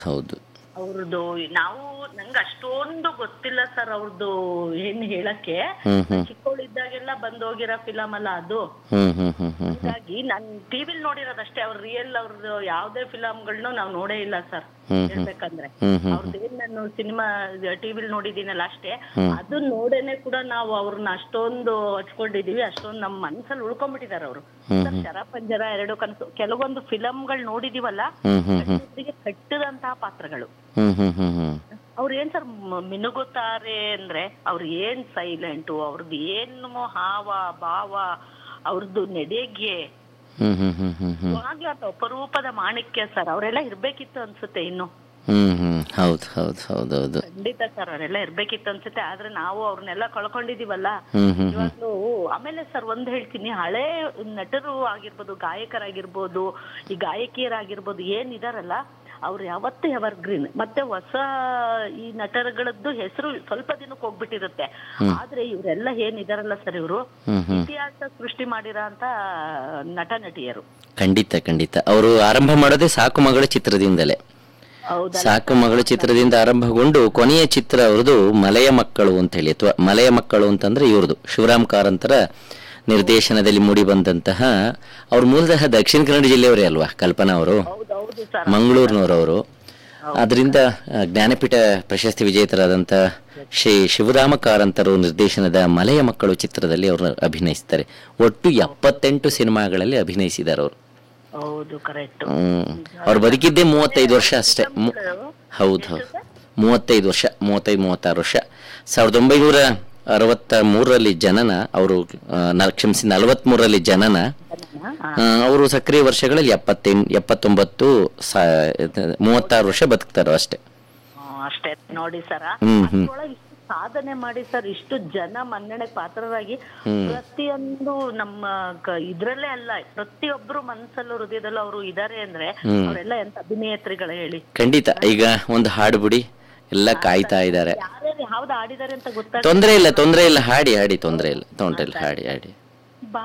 ಹೌದು ಅವ್ರದ್ದು ನಾವು ನಂಗೆ ಅಷ್ಟೊಂದು ಗೊತ್ತಿಲ್ಲ ಸರ್ ಅವ್ರದ್ದು ಏನ್ ಹೇಳಕ್ಕೆ ಹ್ಮ್ ಹ್ಮ್ ಚಿಕ್ಕವಳಿದ್ದಾಗೆಲ್ಲ ಬಂದೋಗಿರೋ ಫಿಲಮ್ ಅಲ್ಲ ಅದು ಹ್ಮ್ ಹ್ಮ್ ಹ್ಮ್ ಹ್ಮ್ ಹಾಗಾಗಿ ನಾನ್ ಟಿವಿಲ್ ನೋಡಿರೋದಷ್ಟೇ ಅವ್ರ ರಿಯಲ್ ಅವ್ರದ್ದು ಯಾವ್ದೇ ಫಿಲಮ್ಗಳನ್ನೂ ನಾವು ನೋಡೇ ಇಲ್ಲ ಸರ್ ಹ್ಮ್ ಹ್ಮ್ ಹೇಳ್ಬೇಕಂದ್ರೆ ಹ್ಮ್ ಹ್ಮ್ ಅವ್ರದ್ದೇನ್ ನಾನು ಸಿನಿಮಾ ಟಿವಿಲ್ ನೋಡಿದ್ದೀನಲ್ಲ ಅಷ್ಟೇ ಅದನ್ನ ನೋಡೇನೆ ಕೂಡ ನಾವು ಅವ್ರನ್ನ ಅಷ್ಟೊಂದು ಹಚ್ಕೊಂಡಿದೀವಿ ಅಷ್ಟೊಂದು ನಮ್ಮ ಮನ್ಸಲ್ಲಿ ಉಳ್ಕೊಂಡ್ಬಿಟ್ಟಿದಾರೆ ಅವರು ಶರ ಪಂಜರ ಎರಡು ಕನಸು ಕೆಲವೊಂದು ಫಿಲಮ್ಗಳು ನೋಡಿದೀವಲ್ಲ ಹ್ಮ್ ಹ್ಮ್ ಕಣ್ಣೆದುರಿಗೆ ಕಟ್ಟದಂತಹ ಪಾತ್ರಗಳು ಹ್ಮ್ ಹ್ಮ್ ಹ್ಮ್ ಹ್ಮ್ ಅವ್ರು ಏನ್ ಸರ್ ಮಿನುಗುತ್ತಾರೆ ಅಂದ್ರೆ ಅವ್ರು ಏನ್ ಸೈಲೆಂಟು ಅವ್ರದ್ದು ಏನು ಹಾವ ಭಾವ ಅವ್ರದ್ದು ನಡೆಗೆ ಹ್ಮ್ ಹ್ಮ್ ಹ್ಮ್ ಹ್ಮ್ ಹ್ಮ್ ಇವಾಗ್ಲೂ ಅದು ಅಪರೂಪದ ಮಾಣಿಕ್ಯ ಸರ್ ಅವರೆಲ್ಲ ಇರ್ಬೇಕಿತ್ತು ಅನ್ಸುತ್ತೆ ಇನ್ನು ಹ್ಮ್ ಹ್ಮ್ ಹೌದು ಹೌದು ಹೌದು ಹೌದು ಖಂಡಿತ ಸರ್ ಅವರೆಲ್ಲ ಇರ್ಬೇಕಿತ್ತು ಅನ್ಸುತ್ತೆ ಆದ್ರೆ ನಾವು ಅವ್ರನ್ನೆಲ್ಲ ಕಳ್ಕೊಂಡಿದೀವಲ್ಲ ಹ್ಮ್ ಹ್ಮ್ ಇವಾಗ್ಲೂ ಆಮೇಲೆ ಸರ್ ಒಂದ್ ಹೇಳ್ತೀನಿ ಹಳೆ ನಟರು ಆಗಿರ್ಬೋದು ಗಾಯಕರಾಗಿರ್ಬೋದು ಈ ಗಾಯಕಿಯರಾಗಿರ್ಬೋದು ಏನಿದಾರಲ್ಲ ಅವ್ರು ಯಾವತ್ತೂ ಎವರ್ ಗ್ರೀನ್ ಮತ್ತೆ ಹೊಸ ಈ ನಟರುಗಳದ್ದು ಹೆಸರು ಸ್ವಲ್ಪ ದಿನಕ್ಕೆ ಹೋಗ್ಬಿಟ್ಟಿರುತ್ತೆ ಆದ್ರೆ ಇವರೆಲ್ಲ ಏನಿದಾರಲ್ಲ ಸರ್ ಇವರು ಹ್ಮ್ ಹ್ಮ್ ಇತಿಹಾಸ ಸೃಷ್ಟಿ ಮಾಡಿರೋ ಅಂತ ನಟ ನಟಿಯರು ಖಂಡಿತ ಖಂಡಿತ ಅವರು ಆರಂಭ ಮಾಡೋದೇ ಸಾಕು ಮಗಳ ಚಿತ್ರದಿಂದಲೇ ಹೌದಾ ಸಾಕು ಮಗಳು ಚಿತ್ರದಿಂದ ಆರಂಭಗೊಂಡು ಕೊನೆಯ ಚಿತ್ರ ಅವ್ರದ್ದು ಮಲೆಯ ಮಕ್ಕಳು ಅಂತ ಹೇಳಿ ಅಥವಾ ಮಲೆಯ ಮಕ್ಕಳು ಅಂತಂದ್ರೆ ಇವ್ರದ್ದು ಶಿವರಾಮ್ ಕಾರಂತರ ನಿರ್ದೇಶನದಲ್ಲಿ ಮೂಡಿ ಬಂದಂತಹ ಅವ್ರು ಮೂಲತಃ ದಕ್ಷಿಣ ಕನ್ನಡ ಜಿಲ್ಲೆಯವರೇ ಅಲ್ವಾ ಕಲ್ಪನಾ ಅವರು ಹೌದೌದು ಸರ್ ಮಂಗಳೂರಿನವರು ಅದರಿಂದ ಆ, ಜ್ಞಾನಪೀಠ ಪ್ರಶಸ್ತಿ ವಿಜೇತರಾದಂಥ ಶ್ರೀ ಶಿವರಾಮ ಕಾರಂತರು ನಿರ್ದೇಶನದ ಮಲೆಯ ಮಕ್ಕಳು ಚಿತ್ರದಲ್ಲಿ ಅವರು ಅಭಿನಯಿಸ್ತಾರೆ ಒಟ್ಟು ಎಪ್ಪತ್ತೆಂಟು ಸಿನಿಮಾಗಳಲ್ಲಿ ಅಭಿನಯಿಸಿದ್ದಾರೆ ಅವರು ಹೌದು ಕರೆಕ್ಟ್ ಹ್ಮ್ ಅವ್ರು ಬದುಕಿದ್ದೇ ಮೂವತ್ತೈದು ವರ್ಷ ಅಷ್ಟೇ ಮು- ಹೌದು ಹೌದು ಮೂವತ್ತೈದು ವರ್ಷ ಮೂವತ್ತೈದು ಮೂವತ್ತಾರು ವರ್ಷ ಸಾವಿರದ ಒಂಬೈನೂರ ಅರವತ್ತ ಮೂರರಲ್ಲಿ ಜನನ ಅವರು ಆ, ನ- ಕ್ಷಮಿಸಿ ನಲವತ್ಮೂರರಲ್ಲಿ ಜನನ ಆ, ಅವರು ಸಕ್ರಿಯ ವರ್ಷಗಳಲ್ಲಿ ಎಪ್ಪತ್ತೆಂಟು ಎಪ್ಪತ್ತೊಂಬತ್ತು ಸಾ ಮೂವತ್ತಾರು ವರ್ಷ ಬದುಕ್ತಾರೋ ಅಷ್ಟೇ ಅಷ್ಟೇ ನೋಡಿ ಸರ ಹ್ಮ್ ಹ್ಮ್ ಅದ್ರೊಳಗೆ ಇಷ್ಟು ಸಾಧನೆ ಮಾಡಿ ಸರ್ ಇಷ್ಟು ಜನ ಮನ್ನಣೆ ಪಾತ್ರರಾಗಿ ಪ್ರತಿಯೊಂದು ನಮ್ಮ ಕ- ಇದ್ರಲ್ಲೇ ಅಲ್ಲ ಪ್ರತಿಯೊಬ್ರು ಮನಸ್ಸಲ್ಲೂ ಹೃದಯದಲ್ಲೂ ಅವರು ಇದಾರೆ ಅಂದ್ರೆ ಅವರೆಲ್ಲ ಎಂತ ಅಭಿನೇತ್ರಿಗಳು ಹೇಳಿ ಖಂಡಿತ ಈಗ ಒಂದು ಹಾಡು ಬಿಡಿ ಎಲ್ಲ ಕಾಯ್ತಾ ಇದ್ದಾರೆ ಯಾರ್ಯಾರು ಯಾವ್ದು ಆಡಿದಾರೆ ಅಂತ ಗೊತ್ತಾಗ ತೊಂದರೆ ಇಲ್ಲ ತೊಂದರೆ ಇಲ್ಲ ಹಾಡಿ ಹಾಡಿ ತೊಂದರೆ ಇಲ್ಲ ತೊಂದರೆ ಇಲ್ಲ ಹಾಡಿ ಹಾಡಿ